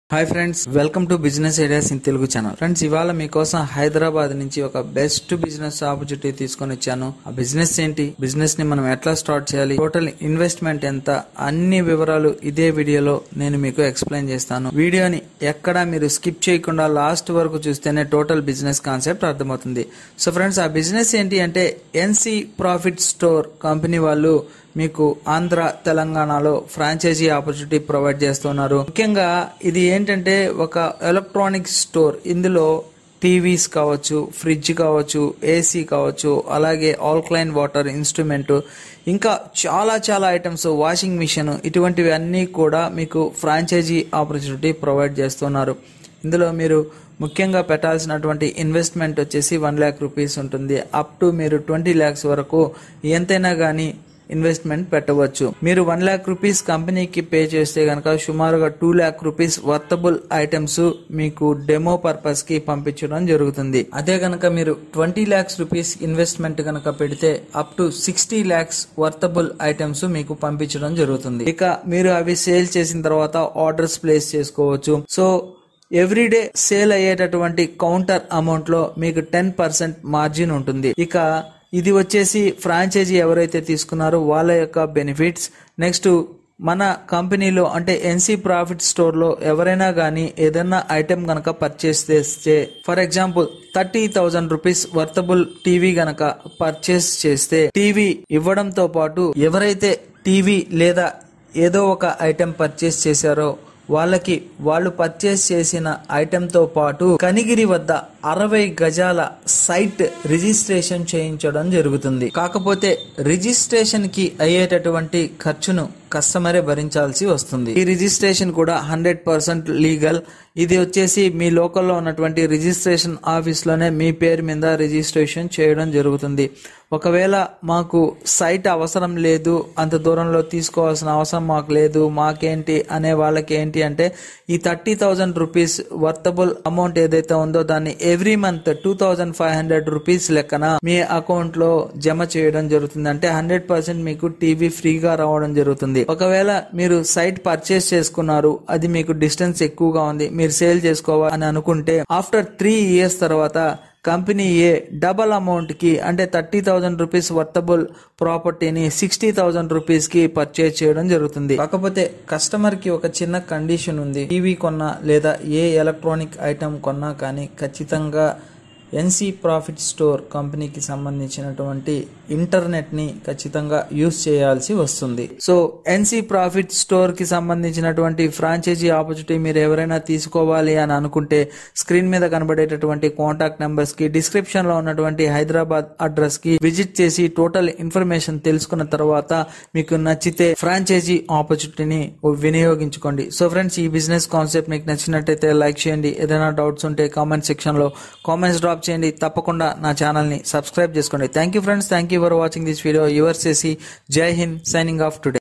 hi friends welcome to business ideas in Telugu channel friends ఇవాళ మీకోసం హైదరాబాద్ నుంచి ఒక బెస్ట్ బిజినెస్ ఆపర్చునిటీ తీసుకొని వచ్చాను ఆ బిజినెస్ ఏంటి బిజినెస్ ని మనం ఎట్లా స్టార్ట్ చేయాలి టోటల్ ఇన్వెస్ట్మెంట్ ఎంత అన్ని వివరాలు ఇదే వీడియోలో నేను మీకు ఎక్స్ప్లెయిన్ చేస్తాను వీడియోని ఎక్కడా మీరు స్కిప్ చేయకుండా లాస్ట్ వరకు చూస్తేనే టోటల్ బిజినెస్ కాన్సెప్ట్ అర్థమవుతుంది సో ఫ్రెండ్స్ ఆ బిజినెస్ ఏంటి అంటే ఎన్సి ప్రాఫిట్ స్టోర్ కంపెనీ వాళ్ళు మీకు ఆంధ్ర తెలంగాణలో ఫ్రాంచైజీ ఆపర్చునిటీ ప్రొవైడ్ చేస్తున్నారు ముఖ్యంగా ఇది ఏంటంటే ఒక ఎలక్ట్రానిక్ స్టోర్ ఇందులో టీవీస్ కావచ్చు ఫ్రిడ్జ్ కావచ్చు ఏసీ కావచ్చు అలాగే ఆల్క్లైన్ వాటర్ ఇన్స్ట్రుమెంట్ ఇంకా చాలా చాలా ఐటమ్స్ వాషింగ్ మిషన్ ఇటువంటివి అన్నీ కూడా మీకు ఫ్రాంచైజీ ఆపర్చునిటీ ప్రొవైడ్ చేస్తున్నారు ఇందులో మీరు ముఖ్యంగా పెట్టాల్సినటువంటి ఇన్వెస్ట్మెంట్ వచ్చేసి వన్ ల్యాక్ రూపీస్ ఉంటుంది అప్ టు మీరు ట్వంటీ ల్యాక్స్ వరకు ఎంతైనా కానీ ఇన్వెస్ట్మెంట్ పెట్టవచ్చు మీరు వన్ ల్యాక్ రూపీస్ కంపెనీకి పే చేస్తే కనుక సుమారుగా two lakh rupees worthable items మీకు డెమో పర్పస్ కి పంపించడం జరుగుతుంది అదే కనుక మీరు ట్వంటీ ల్యాక్స్ రూపీస్ ఇన్వెస్ట్మెంట్ కనుక పెడితే up to sixty lakhs worthable items మీకు పంపించడం జరుగుతుంది ఇక మీరు అవి సేల్ చేసిన తర్వాత ఆర్డర్స్ ప్లేస్ చేసుకోవచ్చు సో ఎవ్రీడే సేల్ అయ్యేటటువంటి కౌంటర్ అమౌంట్ లో మీకు టెన్ పర్సెంట్ మార్జిన్ ఉంటుంది ఇక ఇది వచ్చేసి ఫ్రాంచైజీ ఎవరైతే తీసుకున్నారో వాళ్ళ యొక్క బెనిఫిట్స్ నెక్స్ట్ మన కంపెనీలో అంటే ఎన్సీ ప్రాఫిట్ స్టోర్ లో ఎవరైనా కానీ ఏదైనా ఐటెం గనక పర్చేస్ చేస్తే for example thirty thousand rupees worthable TV గనక పర్చేస్ చేస్తే టీవీ ఇవ్వడంతో పాటు ఎవరైతే టీవీ లేదా ఏదో ఒక ఐటెం పర్చేస్ చేశారో వాళ్ళకి వాళ్ళు పర్చేస్ చేసిన ఐటెంతో పాటు కనిగిరి వద్ద అరవై గజాల సైట్ రిజిస్ట్రేషన్ చేయించడం జరుగుతుంది కాకపోతే రిజిస్ట్రేషన్ కి అయ్యేటటువంటి ఖర్చును కస్టమరే భరించాల్సి వస్తుంది ఈ రిజిస్ట్రేషన్ కూడా హండ్రెడ్ పర్సెంట్ లీగల్ ఇది వచ్చేసి మీ లోకల్లో ఉన్నటువంటి రిజిస్ట్రేషన్ ఆఫీస్ లోనే మీ పేరు మీద రిజిస్ట్రేషన్ చేయడం జరుగుతుంది ఒకవేళ మాకు సైట్ అవసరం లేదు అంత దూరంలో తీసుకోవాల్సిన అవసరం మాకు లేదు మాకేంటి అనే వాళ్ళకి ఏంటి అంటే ఈ thirty thousand rupees worthable amount ఏదైతే ఉందో దాన్ని every month two thousand five hundred rupees లెక్కన మీ అకౌంట్ లో జమ చేయడం జరుగుతుంది అంటే హండ్రెడ్ పర్సెంట్ మీకు టీవీ ఫ్రీగా రావడం జరుగుతుంది ఒకవేళ మీరు సైట్ పర్చేస్ చేసుకున్నారు అది మీకు డిస్టెన్స్ ఎక్కువగా ఉంది మీరు సేల్ చేసుకోవాలి అని అనుకుంటే ఆఫ్టర్ త్రీ ఇయర్స్ తర్వాత కంపెనీ ఏ డబల్ అమౌంట్ కి అంటే థర్టీ థౌజండ్ రూపీస్ వర్తబుల్ ప్రాపర్టీని సిక్స్టీ థౌజండ్ రూపీస్ కి పర్చేజ్ చేయడం జరుగుతుంది కాకపోతే కస్టమర్ కి ఒక చిన్న కండిషన్ ఉంది టీవీ కొన్నా లేదా ఏ ఎలక్ట్రానిక్ ఐటమ్ కొన్నా కానీ ఖచ్చితంగా ఎన్సి ప్రాఫిట్ స్టోర్ కంపెనీకి సంబంధించినటువంటి ఇంటర్నెట్ ని ఖచ్చితంగా యూజ్ చేయాల్సి వస్తుంది సో ఎన్సి ప్రాఫిట్ స్టోర్ కి సంబంధించినటువంటి ఫ్రాంచైజీ ఆపర్చునిటీ మీరు ఎవరైనా తీసుకోవాలి అని అనుకుంటే స్క్రీన్ మీద కనబడేటటువంటి కాంటాక్ట్ నెంబర్స్ కి డిస్క్రిప్షన్ లో ఉన్నటువంటి హైదరాబాద్ అడ్రస్ కి విజిట్ చేసి టోటల్ ఇన్ఫర్మేషన్ తెలుసుకున్న తర్వాత మీకు నచ్చితే ఫ్రాంచైజీ ఆపర్చునిటీని వినియోగించుకోండి సో ఫ్రెండ్స్ ఈ బిజినెస్ కాన్సెప్ట్ మీకు నచ్చినట్టయితే లైక్ చేయండి ఏదైనా డౌట్స్ ఉంటే కామెంట్ సెక్షన్ లో కామెంట్స్ డ్రాప్ చేయండి తప్పకుండా నా ఛానల్ ని సబ్స్క్రైబ్ చేసుకోండి thank you friends thank you for watching this video your చేసి Jai Hind signing off today